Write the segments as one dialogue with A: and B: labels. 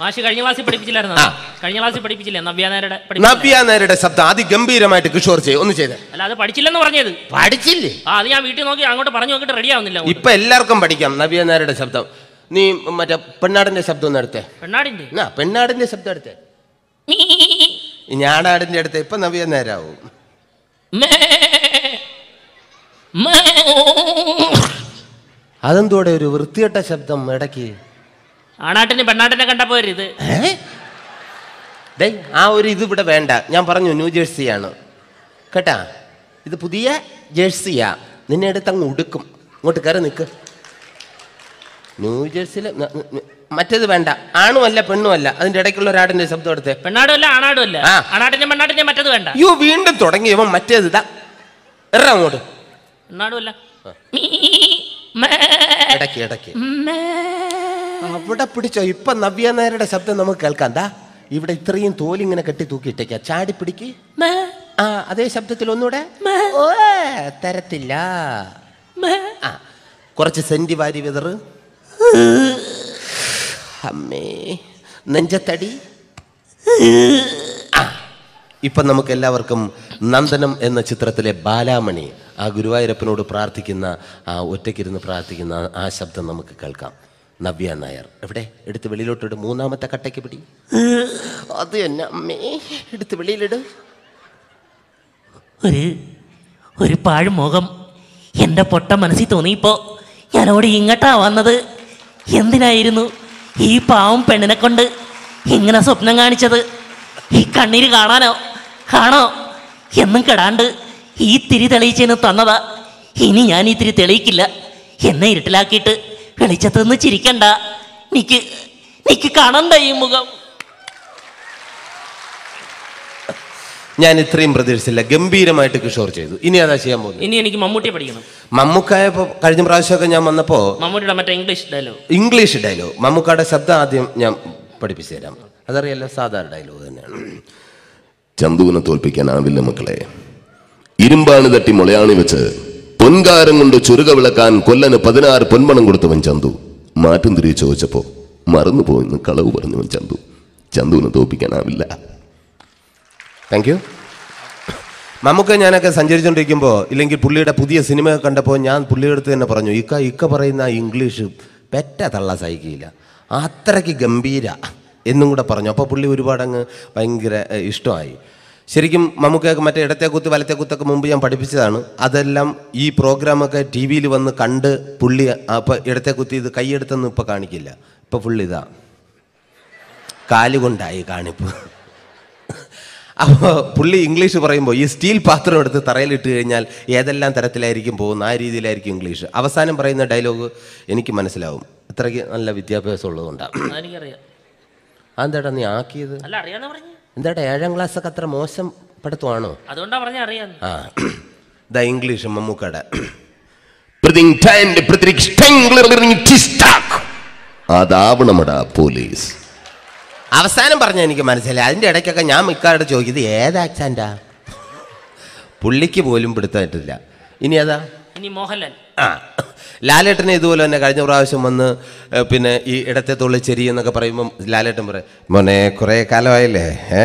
A: മാഷി കഴിഞ്ഞ ക്ലാസ്സിൽ പഠിപ്പിച്ചില്ലായിരുന്നു
B: ആ.
A: കഴിഞ്ഞ ക്ലാസ്സിൽ പഠിപ്പിച്ചില്ലേ നവ്യാനാരുടെ
B: നവ്യ നായരുടെ ശബ്ദം അതിഗംഭീരമായിട്ട് കിഷോർ ചെയ്യും ഒന്ന് ചെയ്തേ
A: അല്ല അത് പഠിച്ചില്ലെന്ന് പറഞ്ഞത്
B: പഠിച്ചില്ലേ
A: ആ അത് ഞാൻ വീട്ടിൽ നോക്കി അങ്ങോട്ട് പറഞ്ഞു നോക്കിയിട്ട് റെഡി ആവുന്നില്ല അങ്ങോട്ട്.
B: ഇപ്പൊ എല്ലാവർക്കും പഠിക്കാം നവ്യ നായരുടെ ശബ്ദം നീ മറ്റേ പെണ്ണാടിന്റെ ശബ്ദം ഒന്ന് എടുത്തേ
A: പെണ്ണാടിന്റെ
B: ആ പെണ്ണാടിന്റെ ശബ്ദം എടുത്തേ ഈ ഞാടാടിന്റെ അടുത്ത് ഇപ്പൊ നവ്യ നേരാവും
A: മേ. മേ.
B: അതെന്തോടെ ഒരു വൃത്തികെട്ട ശബ്ദം ഇടയ്ക്ക്
A: ആണാട്ടിന് പെണ്ണാട്ടിനെ കണ്ടപ്പോ ഒരു ഇത്
B: ഏ? ഡേ ആ ഒരു ഇത് ഇവിടെ വേണ്ട ഞാൻ പറഞ്ഞു ന്യൂ ജേഴ്സിയാണ് കേട്ടാ ഇത് പുതിയ ജേഴ്സിയാ നിന്നെ എടുത്ത് അങ്ങ് ഉടുക്കും ഇങ്ങോട്ട് കയറി നിൽക്ക് ന്യൂ ജേഴ്സിയിൽ മറ്റേത് വേണ്ട ആണും അല്ല പെണ്ണും അല്ല അതിന്റെ ഇടയ്ക്കുള്ള ഒരാടിന്റെ ശബ്ദം എടുത്തേ
A: പെണ്ണാടും അല്ല ആണാടും അല്ല
B: ആ.
A: ആണാട്ടിന്റെ പെണ്ണാട്ടിന്റെ മറ്റത് വേണ്ട
B: അയ്യോ വീണ്ടും തുടങ്ങിയവൻ മറ്റേത് ഇതാ എറ അങ്ങോട്ട്
A: പെണ്ണാടും അല്ല മേ.
B: ഇടയ്ക്ക് ഇടയ്ക്ക്
A: മേ.
B: അവിടെ പിടിച്ചോ ഇപ്പൊ നവ്യ നായരുടെ ശബ്ദം നമുക്ക് കേൾക്കാം ദാ ഇവിടെ ഇത്രയും തോലിങ്ങനെ കെട്ടി തൂക്കിയിട്ടേക്കാ ചാടി പിടിക്ക്
A: മേ.
B: ആ അതേ ശബ്ദത്തിൽ ഒന്നുകൂടെ
A: മേ.
B: ഓ തരത്തില്ല
A: മേ.
B: ആ കുറച്ച് സെന്റി വാരി വിതറ് അമ്മേ നെഞ്ചത്തടി ആ, ഇപ്പം നമുക്ക് എല്ലാവർക്കും നന്ദനം എന്ന ചിത്രത്തിലെ ബാലാമണി ആ ഗുരുവായൂരപ്പനോട് പ്രാർത്ഥിക്കുന്ന ആ ഒറ്റയ്ക്കിരുന്ന് പ്രാർത്ഥിക്കുന്ന ആ- ആ ശബ്ദം നമുക്ക് കേൾക്കാം നവ്യ നായർ എവിടെ എടുത്ത് വെളിയിലോട്ടിട് മൂന്നാമത്തെ കട്ടയ്ക്ക് പിടി അത് തന്നെ അമ്മേ എടുത്ത് വെളിയിലിട്
A: ഒരു ഒരു പാഴ്മുഖം എൻ്റെ പൊട്ട മനസ്സിൽ തോന്നിയപ്പോ ഞാൻ ഓടി ഇങ്ങോട്ടാ വന്നത് എന്തിനായിരുന്നു ഈ പാവം പെണ്ണിനെ കൊണ്ട് ഇങ്ങനെ സ്വപ്നം കാണിച്ചത് ഈ കണ്ണീര് കാണാനോ കാണോ എന്നും കെടാണ്ട് ഈ തിരി തെളിയിച്ചതിന് തന്നതാ ഇനി ഞാൻ ഈ തിരി തെളിയിക്കില്ല എന്നെ ഇരുട്ടിലാക്കിയിട്ട് വെളിച്ചത്ത് നിന്ന് ചിരിക്കണ്ട നിക്ക് നിക്ക് കാണണ്ട ഈ മുഖം
B: ഞാൻ ഇത്രയും പ്രതീക്ഷിച്ചില്ല ഗംഭീരമായിട്ട് കിഷോർ ചെയ്തു ഇനി അതാ ചെയ്യാൻ പോകുന്നത്
A: ഇനി എനിക്ക് മമ്മൂട്ടിയെ പഠിക്കണം
B: മമ്മൂക്കായപ്പോ കഴിഞ്ഞ പ്രാവശ്യമൊക്കെ ഞാൻ വന്നപ്പോ
A: മമ്മൂട്ടിയുടെ മറ്റേ ഇംഗ്ലീഷ് ഡയലോഗ്
B: ഇംഗ്ലീഷ് ഡയലോഗ് മമ്മൂക്കയുടെ ശബ്ദം ആദ്യം ഞാൻ പഠിപ്പിച്ചു തരാം അതറിയാലോ സാധാരണ ഡയലോഗ് തന്നെയാണ്
C: ചന്തുവിനെ തോൽപ്പിക്കാനാവില്ല മക്കളെ ഇരുമ്പാണ് തട്ടി മുളയാണി വെച്ച് പൊൻകാരം കൊണ്ട് ചുരുക വിളക്കാൻ കൊല്ലന് പതിനാറ് പൊൻപണം കൊടുത്തവൻ ചന്തു മാറ്റം തിരികെ ചോദിച്ചപ്പോ മറന്നുപോയെന്ന് കളവ് പറഞ്ഞവൻ ചന്തു ചന്തുവിനെ തോൽപ്പിക്കാനാവില്ല
B: താങ്ക് യു മമ്മൂക്ക ഞാനൊക്കെ സഞ്ചരിച്ചുകൊണ്ടിരിക്കുമ്പോൾ ഇല്ലെങ്കിൽ പുള്ളിയുടെ പുതിയ സിനിമ കണ്ടപ്പോൾ ഞാൻ പുള്ളിയുടെ അടുത്ത് തന്നെ പറഞ്ഞു ഇക്ക ഇക്ക പറയുന്ന ആ ഇംഗ്ലീഷ് പെറ്റ തള്ള സഹിക്കില്ല അത്രയ്ക്ക് ഗംഭീര എന്നും കൂടെ പറഞ്ഞു അപ്പോൾ പുള്ളി ഒരുപാട് അങ്ങ് ഭയങ്കര ഏഹ്, ഇഷ്ടമായി ശരിക്കും മമ്മൂക്കയൊക്കെ മറ്റേ ഇടത്തെ കുത്ത് വലത്തെ കുത്തൊക്കെ മുമ്പ് ഞാൻ പഠിപ്പിച്ചതാണ് അതെല്ലാം ഈ പ്രോഗ്രാമൊക്കെ ടി വിയിൽ വന്ന് കണ്ട് പുള്ളി അപ്പോൾ ഇടത്തെ കുത്തി ഇത് കൈയെടുത്തൊന്നും ഇപ്പോൾ കാണിക്കില്ല ഇപ്പോൾ ഫുള്ള് ഇതാ കാലുകൊണ്ടായി കാണിപ്പ് അപ്പോൾ പുള്ളി ഇംഗ്ലീഷ് പറയുമ്പോൾ ഈ സ്റ്റീൽ പാത്രം എടുത്ത് തറയിലിട്ട് കഴിഞ്ഞാൽ ഏതെല്ലാം തരത്തിലായിരിക്കും പോകുന്ന ആ രീതിയിലായിരിക്കും ഇംഗ്ലീഷ് അവസാനം പറയുന്ന ഡയലോഗ് എനിക്ക് മനസ്സിലാവും അത്രയ്ക്ക് നല്ല വിദ്യാഭ്യാസം ഉള്ളതുകൊണ്ടാണ്
A: അതെനിക്കറിയാം
B: അതെന്താടാ നീ ആക്കിയത്
A: അല്ല അറിയാന്ന് പറഞ്ഞു
B: എന്താടാ ഏഴാം ക്ലാസ്സൊക്കെ അത്ര മോശം പഠിത്തമാണോ
A: അതുകൊണ്ടാ പറഞ്ഞ അറിയാന്ന്
B: ആ ദാ ഇംഗ്ലീഷ് മമ്മൂക്കയുടെ
C: പ്രതിങ്ടാൻഡ് പ്രതിരിക്ഷ്ടങ്ലറിങ് ടിസ്റ്റാക്ക്. അതാവണമടാ പോലീസ്
B: അവസാനം പറഞ്ഞ എനിക്ക് മനസ്സിലായി അതിൻ്റെ ഇടയ്ക്കൊക്കെ ഞാൻ മിക്കാരോട് ചോദിക്കുന്നത് ഏത് ആക്സാൻറ്റാ പുള്ളിക്ക് പോലും പിടുത്തമായിട്ടില്ല ഇനി അതാ
A: ഇനി മോഹൻലാൽ
B: ആ ലാലേട്ടനെ ഇതുപോലെ തന്നെ കഴിഞ്ഞ പ്രാവശ്യം വന്ന് ഏ, പിന്നെ ഈ ഇടത്തെ തൊള്ളി ചെരി എന്നൊക്കെ പറയുമ്പം ലാലേട്ടൻ പറയും മോനെ കുറേ കാലമായില്ലേ ഏ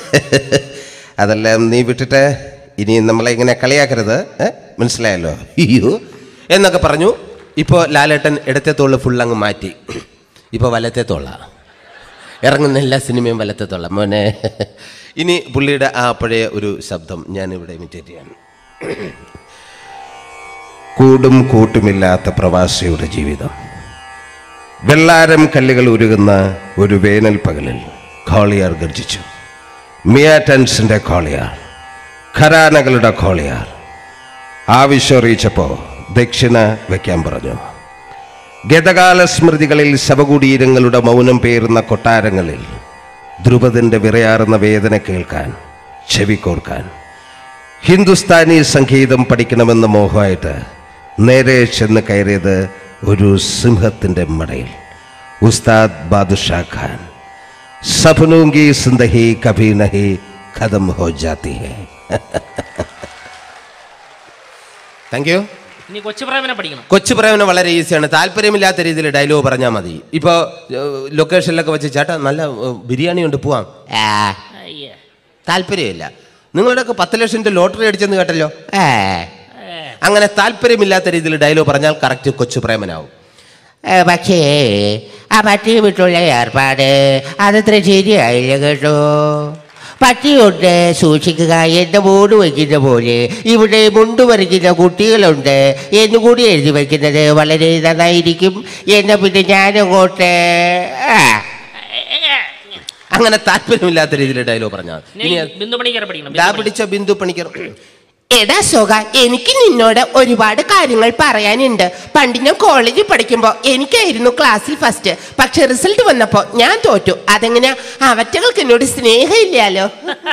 B: അതെല്ലാം നീ വിട്ടിട്ട് ഇനി നമ്മളെ ഇങ്ങനെ കളിയാക്കരുത് ഏ മനസ്സിലായല്ലോ അയ്യോ എന്നൊക്കെ പറഞ്ഞു ഇപ്പോൾ ലാലേട്ടൻ ഇടത്തെ തോള് ഫുൾ അങ്ങ് മാറ്റി ഇപ്പോൾ വലത്തെ തോള ഇറങ്ങുന്ന എല്ലാ സിനിമയും വലത്തെ തോള മോനെ ഇനി പുള്ളിയുടെ ആ പഴയ ഒരു ശബ്ദം ഞാൻ ഇവിടെ ഇമിറ്റേറ്റ് ചെയ്യാണ് കൂടും കൂട്ടുമില്ലാത്ത പ്രവാസിയുടെ ജീവിതം വെള്ളാരം കല്ലുകൾ ഉരുകുന്ന ഒരു വേനൽ പകലിൽ കോളിയാർ ഗർജിച്ചു മിയാറ്റൻസിന്റെ കോളിയാർ ഖരാനകളുടെ കോളിയാർ ആവശ്യം അറിയിച്ചപ്പോൾ ദക്ഷിണ വയ്ക്കാൻ പറഞ്ഞു ഗതകാല സ്മൃതികളിൽ ശവകുടീരങ്ങളുടെ മൗനം പേറുന്ന കൊട്ടാരങ്ങളിൽ ധ്രുപദന്റെ വിറയാറുന്ന വേദന കേൾക്കാൻ ചെവിക്കോർക്കാൻ ഹിന്ദുസ്ഥാനി സംഗീതം പഠിക്കണമെന്ന മോഹമായിട്ട് നേരെ ചെന്ന് കയറിയത് ഒരു സിംഹത്തിൻ്റെ മടയിൽ ഉസ്താദ് ബാദുഷാ ഖാൻ സപനൂങ്കി സിന്ദഹി കഭി നഹി ഖതം ഹോ ജാത്തി ഹേ താങ്ക് യു
A: ഇനി കൊച്ചു പ്രേമനെ പഠിക്കണം
B: കൊച്ചു പ്രേമനം വളരെ ഈസിയാണ് താല്പര്യമില്ലാത്ത രീതിയിൽ ഡയലോഗ് പറഞ്ഞാൽ മതി ഇപ്പോൾ ലൊക്കേഷനിലൊക്കെ വെച്ച് ചേട്ടാ നല്ല ഏഹ്, ബിരിയാണി ഉണ്ട് പോവാം ആ,
A: അയ്യേ
B: താല്പര്യമില്ല നിങ്ങളുടെയൊക്കെ പത്ത് ലക്ഷം ലോട്ടറി അടിച്ചെന്ന് കേട്ടല്ലോ ഏ
A: ഏ.
B: അങ്ങനെ താല്പര്യമില്ലാത്ത രീതിയിൽ ഡയലോഗ് പറഞ്ഞാൽ കറക്റ്റ് കൊച്ചു പ്രേമനാവും
D: ഏ, പക്ഷേ ആ പട്ടി വിട്ടുള്ള ഏർപ്പാട് അതത്ര ശരിയായില്ല കേട്ടോ പട്ടിയുണ്ട് സൂക്ഷിക്കുക എന്റെ മൂട് വയ്ക്കുന്ന പോലെ ഇവിടെ മുണ്ട് വരയ്ക്കുന്ന കുട്ടികളുണ്ട് എന്നുകൂടി എഴുതി വയ്ക്കുന്നത് വളരെ നന്നായിരിക്കും എന്നാ പിന്നെ ഞാനങ്ങോട്ട് ആ
B: അങ്ങനെ താല്പര്യമില്ലാത്ത രീതിയിൽ ഡയലോഗ് പറഞ്ഞാൽ
A: ഇനി
B: ഇനി
A: ബിന്ദു പണിക്കരെ പഠിക്കണം
B: ദാ
A: ബിന്ദു പണി.
B: പിടിച്ച ബിന്ദു പണിക്കർ
D: എടാ സുഖ എനിക്ക് നിന്നോട് ഒരുപാട് കാര്യങ്ങൾ പറയാനുണ്ട് പണ്ട് ഞാൻ കോളേജിൽ പഠിക്കുമ്പോൾ എനിക്കായിരുന്നു ക്ലാസ്സിൽ ഫസ്റ്റ് പക്ഷെ റിസൾട്ട് വന്നപ്പോൾ ഞാൻ തോറ്റു അതെങ്ങനെ അവറ്റകൾക്ക് എന്നോട് സ്നേഹമില്ലാലോ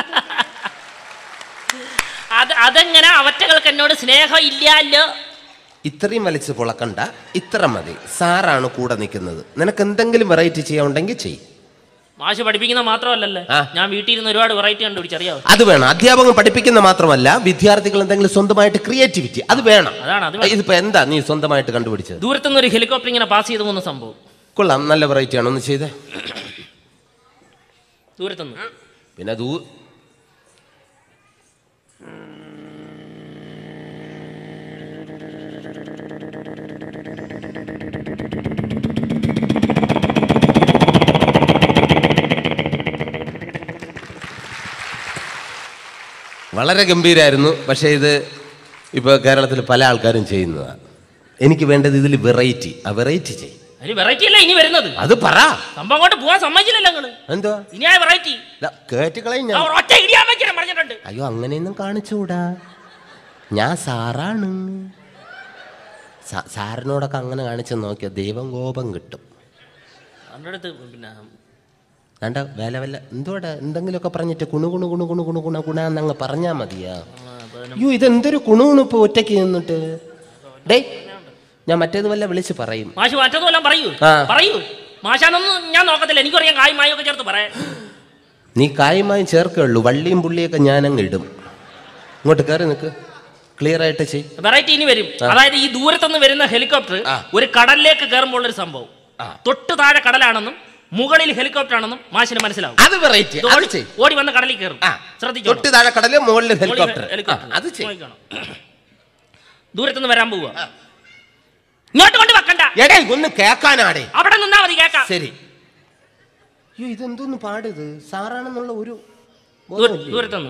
A: അത് അതെങ്ങനെ അവറ്റകൾക്ക് എന്നോട് സ്നേഹം ഇല്ലല്ലോ
B: ഇത്രയും വലിച്ച് പുളക്കണ്ട ഇത്ര മതി സാറാണ് കൂടെ നിൽക്കുന്നത് നിനക്ക് എന്തെങ്കിലും വെറൈറ്റി ചെയ്യാനുണ്ടെങ്കിൽ ചെയ്
A: മാഷ് പഠിപ്പിക്കുന്ന മാത്രമല്ലല്ലേ
B: ആ.
A: ഞാൻ വീട്ടിൽ ഇരുന്ന് ഒരുപാട് വെറൈറ്റി കണ്ടുപിടിച്ചറിയാവോ
B: അത് വേണം അധ്യാപകൻ പഠിപ്പിക്കുന്ന മാത്രമല്ല വിദ്യാർത്ഥികൾ എന്തെങ്കിലും സ്വന്തമായിട്ട് ക്രിയേറ്റിവിറ്റി അത് വേണം
A: അതാണ് അത് വേണം.
B: ഇതിപ്പോ എന്താ നീ സ്വന്തമായിട്ട് കണ്ടുപിടിച്ചത്
A: ദൂരത്തുനിന്ന് ഒരു ഹെലികോപ്റ്റർ ഇങ്ങനെ പാസ് ചെയ്ത് പോകുന്ന സംഭവം
B: കൊള്ളാം നല്ല വെറൈറ്റി ആണ് ഒന്ന് ചെയ്തേ
A: ദൂരത്തുനിന്ന്
B: പിന്നെ ദൂ വളരെ ഗംഭീരായിരുന്നു പക്ഷേ ഇത് ഇപ്പോൾ കേരളത്തിൽ പല ആൾക്കാരും ചെയ്യുന്നതാണ് എനിക്ക് വേണ്ടത് ഇതിൽ വെറൈറ്റി ആ വെറൈറ്റി ചെയ്യും
A: അതിന് വെറൈറ്റി അല്ല ഇനി വരുന്നത്
B: അത് പറ
A: സംഭവം അങ്ങോട്ട് പോകാൻ സമ്മതിച്ചില്ലല്ലോ നിങ്ങള്
B: എന്തോ
A: ഇനി ആ വെറൈറ്റി
B: കേട്ടുകളയും ഞാൻ
A: ഒറ്റ ഇടിയാൻ വെക്കണം പറഞ്ഞിട്ടുണ്ട്
B: അയ്യോ അങ്ങനെയൊന്നും കാണിച്ചുകൂടാ ഞാൻ സാറാണ് സാ- സാറിനോടൊക്കെ അങ്ങനെ കാണിച്ച് നോക്കിയ ദൈവം കോപം കിട്ടും
A: അവരുടെ അടുത്ത് പിന്നെ
B: വേണ്ട വേല വല്ല എന്തോടെ എന്തെങ്കിലുമൊക്കെ പറഞ്ഞിട്ട് കുണു കുണു കുണു കുണു കുണു കുണ കുണ എന്നങ്ങ് പറഞ്ഞാ മതിയാ അയ്യോ ഇതെന്തൊരു കുണുകുണുപ്പ് ഒറ്റയ്ക്ക് നിന്നിട്ട് ഡേ ഞാൻ മറ്റേത് വല്ല വിളിച്ച് പറയും
A: മാഷ് മറ്റതുമെല്ലാം പറയൂ
B: ആ.
A: പറയൂ മാഷാനൊന്നും ഞാൻ നോക്കത്തില്ല എനിക്കറിയാം കായും മായും ഒക്കെ ചേർത്ത് പറയാം
B: നീ കായുമായി ചേർക്കുള്ളൂ വള്ളിയും പുള്ളിയൊക്കെ ഞാനങ്ങ് ഇടും ഇങ്ങോട്ട് കയറി നിൽക്ക് ക്ലിയർ ആയിട്ട് ചെയ്
A: വെറൈറ്റി ഇനി വരും അതായത് ഈ ദൂരത്തുനിന്ന് വരുന്ന ഹെലികോപ്റ്റർ
B: ആ.
A: ഒരു കടലിലേക്ക് കയറുമ്പോൾ ഒരു സംഭവം തൊട്ട് താഴെ കടലാണെന്നും മുകളിൽ ഹെലികോപ്റ്റർ ആണെന്നും മാഷിന് മനസ്സിലാവും
B: അത് വെറൈറ്റി അത്
A: ഓടി-
B: ചെയ്
A: ഓടി വന്ന് കടലിൽ കയറും
B: ആ
A: ശ്രദ്ധിച്ചോ
B: തൊട്ട് താഴെ കടല് മുകളിൽ ഹെലികോപ്റ്റർ
A: ഹെലികോപ്റ്റർ
B: അത് ചെയ്
A: ദൂരത്തുനിന്ന് വരാൻ പോവുക ഇങ്ങോട്ട് കൊണ്ട് വെക്കണ്ട
B: എടേ ഒന്ന് കേക്കാനാടേ
A: അവിടെ നിന്നാ മതി കേക്കാം
B: ശരി അയ്യോ ഇതെന്തോന്ന് പാടിത് സാറാണെന്നുള്ള ഒരു
A: ദൂര-
B: ബോധമില്ലേ?
A: ദൂരത്തുനിന്ന്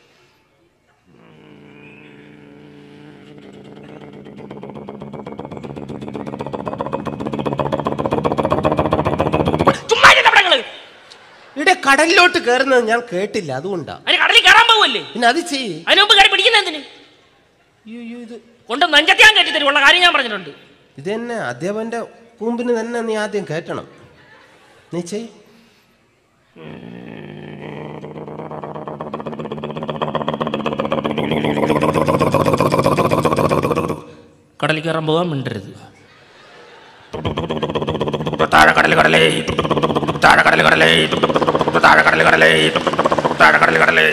A: ചുമ്മാ ഇരുന്ന് അവിടെ നിങ്ങള്.
B: ഇവിടെ കടലിലോട്ട് കയറുന്നത് ഞാൻ കേട്ടില്ല അതുകൊണ്ടാ
A: അതിന് കടലിൽ കയറാൻ പോവല്ലേ
B: പിന്നെ അത് ചെയ്യ്
A: അതിന് മുമ്പ് കയറി പിടിക്കുന്ന എന്തിന്
B: അയ്യോ അയ്യോ ഇത്
A: കൊണ്ട് നെഞ്ചത്തെ ഞാൻ കയറ്റി തരും ഉള്ള കാര്യം ഞാൻ പറഞ്ഞിട്ടുണ്ട്
B: ഇത് തന്നെ അധ്യാപന്റെ കൂമ്പിന് തന്നെ നീ ആദ്യം കയറ്റണം നീ ചെയ്
A: കടലിൽ കയറാൻ പോകാൻ മിണ്ടരുത് താഴെ കടൽ കടലേ താഴെ കടൽ കടലേ താഴെ കടൽ കടലേ താഴെ കടൽ കടലേ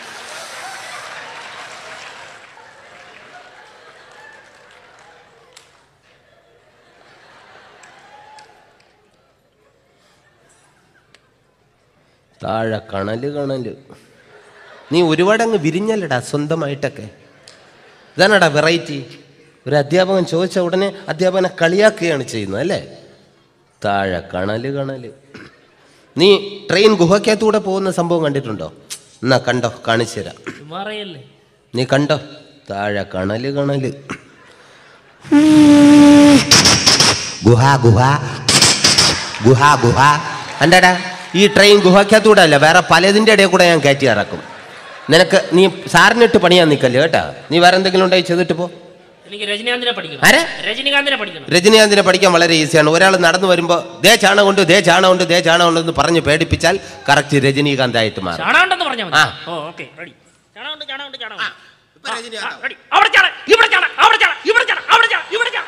B: താഴെ കണല് കണല് നീ ഒരുപാട് അങ്ങ് വിരിഞ്ഞല്ലടാ സ്വന്തമായിട്ടൊക്കെ ഇതാണടാ വെറൈറ്റി ഒരു അധ്യാപകൻ ചോദിച്ച ഉടനെ അധ്യാപകനെ കളിയാക്കുകയാണ് ചെയ്യുന്നത് അല്ലേ താഴെ കണല് കണല് നീ ട്രെയിൻ ഗുഹയ്ക്കകത്തൂടെ പോകുന്ന സംഭവം കണ്ടിട്ടുണ്ടോ എന്നാ കണ്ടോ കാണിച്ചു തരാം
A: ചുമ്മാറയല്ലേ
B: നീ കണ്ടോ താഴെ കണല് കണല് ഗുഹ ഗുഹ ഗുഹ ഗുഹ എന്താടാ ഈ ട്രെയിൻ ഗുഹയ്ക്കകത്തൂടെ അല്ല വേറെ പലതിൻ്റെ ഇടയിൽ കൂടെ ഞാൻ കയറ്റി ഇറക്കും നിനക്ക് നീ സാറിനിട്ട് പണിയാൻ നിൽക്കല്ലേ കേട്ടാ നീ വേറെ എന്തെങ്കിലും ഉണ്ടായി ചെയ്തിട്ട് പോ
A: എനിക്ക് രജനീകാന്തിനെ പഠിക്കണം
B: ആരെ?
A: രജനീകാന്തിനെ പഠിക്കണം
B: രജനീകാന്തിനെ പഠിക്കാൻ വളരെ ഈസിയാണ് ഒരാൾ നടന്നു വരുമ്പോൾ ദേ ചാണകമുണ്ട് ദേ ചാണകമുണ്ട് ദേ ചാണകമുണ്ട് എന്ന് പറഞ്ഞ് പേടിപ്പിച്ചാൽ കറക്റ്റ് രജനീകാന്ത് ആയിട്ട് മാറും
A: ചാണകമുണ്ടെന്ന് പറഞ്ഞാൽ മതി
B: ആ.
A: ഓ ഓക്കെ റെഡി ചാണകമുണ്ട് ചാണകമുണ്ട് ചാണകമുണ്ട്
B: ഇപ്പൊ രജനീകാന്ത്.
A: ആ, ready. അവിടെ ചാണ ഇവിടെ ചാണ അവിടെ ചാണ ഇവിടെ ചാണ അവിടെ ചാണ ഇവിടെ ചാണ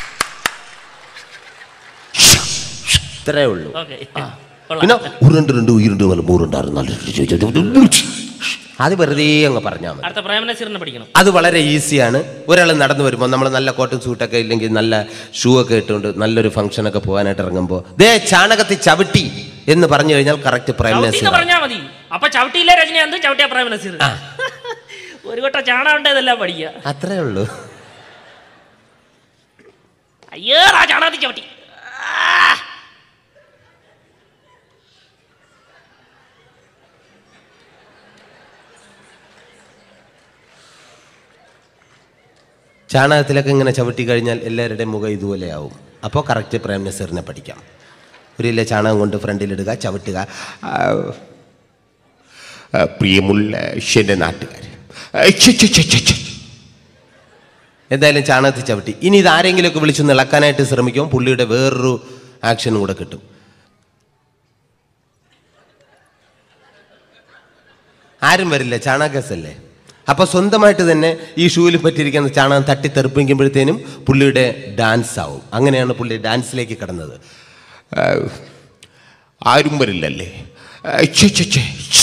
B: ഇത്രേ ഉള്ളൂ
A: ഓക്കെ
B: പിന്നെ ഉരുണ്ട് രണ്ട് ഉരുണ്ട് വല്ല മൂറുണ്ടായിരുന്നു അത് വെറുതെ അങ്ങ് പറഞ്ഞാൽ മതി
A: അടുത്ത പ്രേമനസീറിനെ പഠിക്കണം
B: അത് വളരെ ഈസിയാണ് ഒരാൾ നടന്നു വരുമ്പോൾ നമ്മൾ നല്ല കോട്ടൺ സൂട്ടൊക്കെ ഇല്ലെങ്കിൽ നല്ല ഷൂ ഒക്കെ ഇട്ടുകൊണ്ട് നല്ലൊരു ഫംഗ്ഷനൊക്കെ പോകാനായിട്ട് ഇറങ്ങുമ്പോൾ ദേ ചാണകത്തിൽ ചവിട്ടി എന്ന് പറഞ്ഞു കഴിഞ്ഞാൽ കറക്റ്റ് പ്രൈം
A: ചവിട്ടി
B: മിനിസ്റ്റർ
A: എന്ന് പറഞ്ഞാ മതി അപ്പൊ ചവിട്ടിയില്ല രജനീകാന്ത് ചവിട്ടിയ പ്രേമനസീർ ഒരു കൊട്ട ചാണകണ്ടതെല്ലാം പഠിക്കുക
B: അത്രേ ഉള്ളൂ
A: അയ്യോ ആ ചാണകത്തിൽ ചവിട്ടി ആ.
B: ചാണകത്തിലൊക്കെ ഇങ്ങനെ ചവിട്ടി കഴിഞ്ഞാൽ എല്ലാവരുടെയും മുഖം ഇതുപോലെ ആവും അപ്പോൾ കറക്റ്റ് പ്രൈം മിനിസ്റ്ററിനെ പഠിക്കാം ഒരു ഇല്ല ചാണകം കൊണ്ട് ഫ്രണ്ടിലിടുക ചവിട്ടുക ആ, ആ, പ്രിയമുള്ള എൻ്റെ നാട്ടുകാർ എന്തായാലും ചാണകത്തിൽ ചവിട്ടി ഇനി ഇത് ആരെങ്കിലുമൊക്കെ വിളിച്ചൊന്ന് ഇളക്കാനായിട്ട് ശ്രമിക്കുമ്പോൾ പുള്ളിയുടെ വേറൊരു ആക്ഷനും കൂടെ കിട്ടും ആരും വരില്ല ചാണകസല്ലേ അപ്പോൾ സ്വന്തമായിട്ട് തന്നെ ഈ ഷൂവിൽ പറ്റിയിരിക്കുന്ന ചാണകം തട്ടിത്തെറിപ്പിക്കുമ്പോഴത്തേനും പുള്ളിയുടെ ഡാൻസ് ആവും അങ്ങനെയാണ് പുള്ളി ഡാൻസിലേക്ക് കടന്നത്
C: ആരും വരില്ലല്ലേ ഛെ, ഛെ, ഛെ, ഛെ.